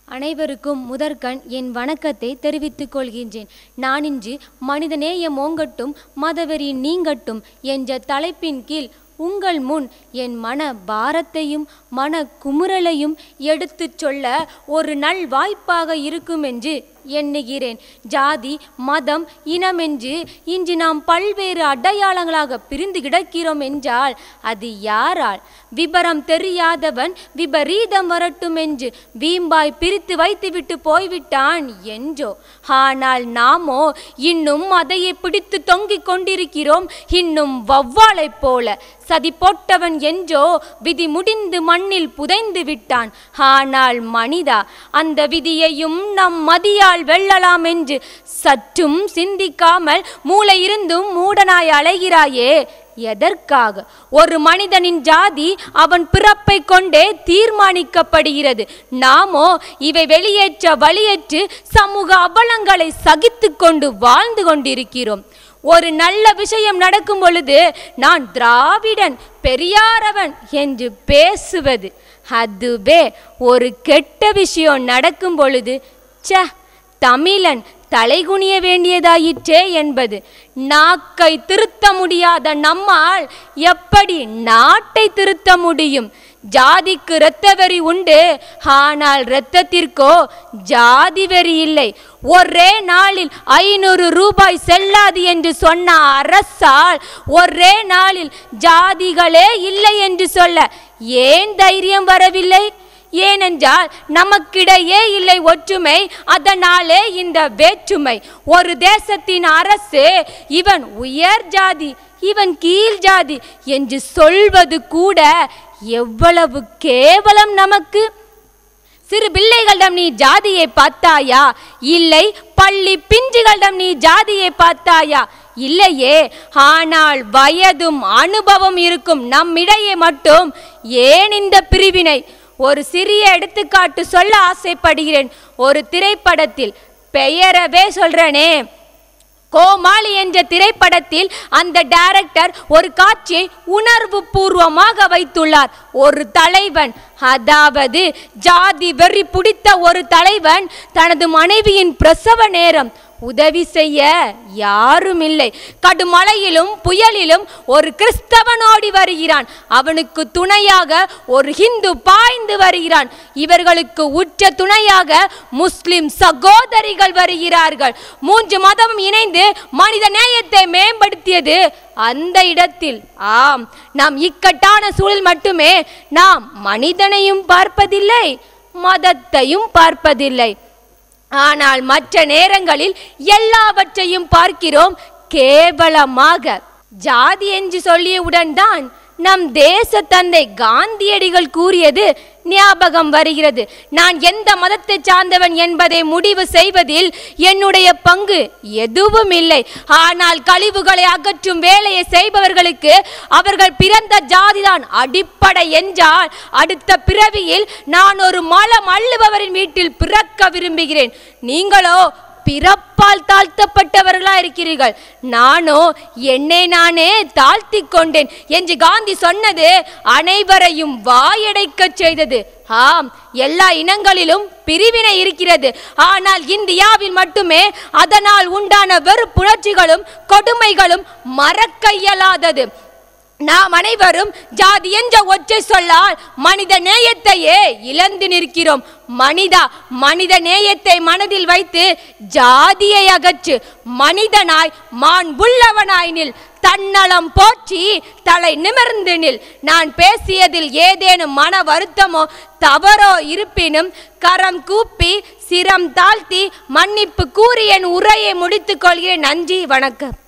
அனைவருக்கும் முதற்கண் என் வணக்கத்தை தெரிவித்துக் கொள்கின்றேன் நான் இன்று மனிதநேயம் ஓங்கட்டும் மதவெறி நீங்கட்டும் என்ற தலைப்பின் கீழ் உங்கள் முன் என் மன பாரத்தையும் மன குமுறலையும் எடுத்துச் சொல்ல ஒரு நல் வாய்ப்பாக இருக்கும் என்று எண்ணுகிறேன் ஜாதி மதம் இனமென்று இன்று நாம் பல்வேறு அடையாளங்களாக பிரிந்து கிடக்கிறோம் என்றால் அது யாரால் விபரம் தெரியாதவன் விபரீதம் வரட்டும் என்று வீம்பாய் பிரித்து வைத்துவிட்டு போய்விட்டான் என்றோ ஆனால் நாமோ இன்னும் அதையே பிடித்து தொங்கிக் கொண்டிருக்கிறோம் இன்னும் வவ்வாளைப் போல சதி போட்டவன் என்றோ விதி முடிந்து மண்ணில் புதைந்து விட்டான் ஆனால் மனிதா அந்த விதியையும் நம் மதியால் வெல்லலாம் என்று சற்றும் சிந்திக்காமல் மூளை இருந்தும் மூடனாய் அலைகிறாயே எதற்காக ஒரு மனிதனின் ஜாதி அவன் பிறப்பை கொண்டே தீர்மானிக்கப்படுகிறது நாமோ இவை வெளியேற்ற வழியேற்று சமூக அவலங்களை சகித்து கொண்டு வாழ்ந்து கொண்டிருக்கிறோம் ஒரு நல்ல விஷயம் நடக்கும் பொழுது நான் திராவிடன் பெரியாரவன் என்று பேசுவது அதுவே ஒரு கெட்ட விஷயம் நடக்கும் பொழுது ச்ச தமிழன் தலைகுனிய வேண்டியதாயிற்றே என்பது நாக்கை திருத்த முடியாத நம்மால் எப்படி நாட்டை திருத்த முடியும் ஜாதிக்கு இரத்த வெறி உண்டு ஆனால் இரத்தத்திற்கோ ஜாதி வெறி இல்லை ஒரே நாளில் ஐநூறு ரூபாய் செல்லாது என்று சொன்ன அரசால் ஒரே நாளில் ஜாதிகளே இல்லை என்று சொல்ல ஏன் தைரியம் வரவில்லை ஏனென்றால் நமக்கிடையே இல்லை ஒற்றுமை அதனாலே இந்த வேற்றுமை ஒரு தேசத்தின் அரசு இவன் உயர் ஜாதி இவன் கீழ் ஜாதி என்று சொல்வது கூட எவ்வளவு கேவலம் நமக்கு சிறு பிள்ளைகளிடம் நீ ஜாதியை பார்த்தாயா இல்லை பள்ளி பிஞ்சுகளிடம் நீ ஜாதியை பார்த்தாயா இல்லையே ஆனால் வயதும் அனுபவம் இருக்கும் நம்மிடையே மட்டும் ஏன் இந்த பிரிவினை ஒரு சிறிய எடுத்துக்காட்டு சொல்ல ஆசைப்படுகிறேன் ஒரு திரைப்படத்தில் பெயரவே சொல்றேனே கோமாளி என்ற திரைப்படத்தில் அந்த டைரக்டர் ஒரு காட்சியை உணர்வு பூர்வமாக வைத்துள்ளார் ஒரு தலைவன் அதாவது ஜாதி வெறி பிடித்த ஒரு தலைவன் தனது மனைவியின் பிரசவ நேரம் உதவி செய்ய யாரும் இல்லை கடுமழையிலும் புயலிலும் ஒரு கிறிஸ்தவன் ஓடி வருகிறான் அவனுக்கு துணையாக ஒரு ஹிந்து பாய்ந்து வருகிறான் இவர்களுக்கு உற்ற துணையாக முஸ்லிம் சகோதரிகள் வருகிறார்கள் மூன்று மதமும் இணைந்து மனித நேயத்தை மேம்படுத்தியது அந்த இடத்தில் ஆம் நாம் இக்கட்டான சூழல் மட்டுமே நாம் மனிதனையும் பார்ப்பதில்லை மதத்தையும் பார்ப்பதில்லை ஆனால் மற்ற நேரங்களில் எல்லாவற்றையும் பார்க்கிறோம் கேவலமாக ஜாதி என்று சொல்லியவுடன் தான் நம் தேச தந்தை காந்தியடிகள் கூறியது ஞாபகம் வருகிறது நான் எந்த மதத்தை சார்ந்தவன் என்பதை முடிவு செய்வதில் என்னுடைய பங்கு எதுவும் இல்லை ஆனால் கழிவுகளை அகற்றும் வேலையை செய்பவர்களுக்கு அவர்கள் பிறந்த ஜாதிதான் அடிப்படை என்றால் அடுத்த பிறவியில் நான் ஒரு மலம் அள்ளுபவரின் வீட்டில் பிறக்க விரும்புகிறேன் நீங்களோ பிறப்பால் தாழ்த்தப்பட்டவர்களா இருக்கிறீர்கள் நானோ என்னை நானே தாழ்த்தி கொண்டேன் என்று காந்தி சொன்னது அனைவரையும் வாயடைக்கச் செய்தது ஆம் எல்லா இனங்களிலும் பிரிவினை இருக்கிறது ஆனால் இந்தியாவில் மட்டுமே அதனால் உண்டான வெறுப்புணர்ச்சிகளும் கொடுமைகளும் மறக்க இயலாதது நாம் அனைவரும் ஜாதி என்ற ஒற்றை சொல்லால் மனித நேயத்தையே இழந்து நிற்கிறோம் மனிதா மனித நேயத்தை மனதில் வைத்து ஜாதியை அகற்று மனிதனாய் மாண்புள்ளவனாய் நில் தன்னலம் போற்றி தலை நிமிர்ந்து நில் நான் பேசியதில் ஏதேனும் மன வருத்தமோ தவறோ இருப்பினும் கரம் கூப்பி சிரம் தாழ்த்தி மன்னிப்பு கூறி என் உரையை முடித்துக் கொள்கிறேன் நன்றி வணக்கம்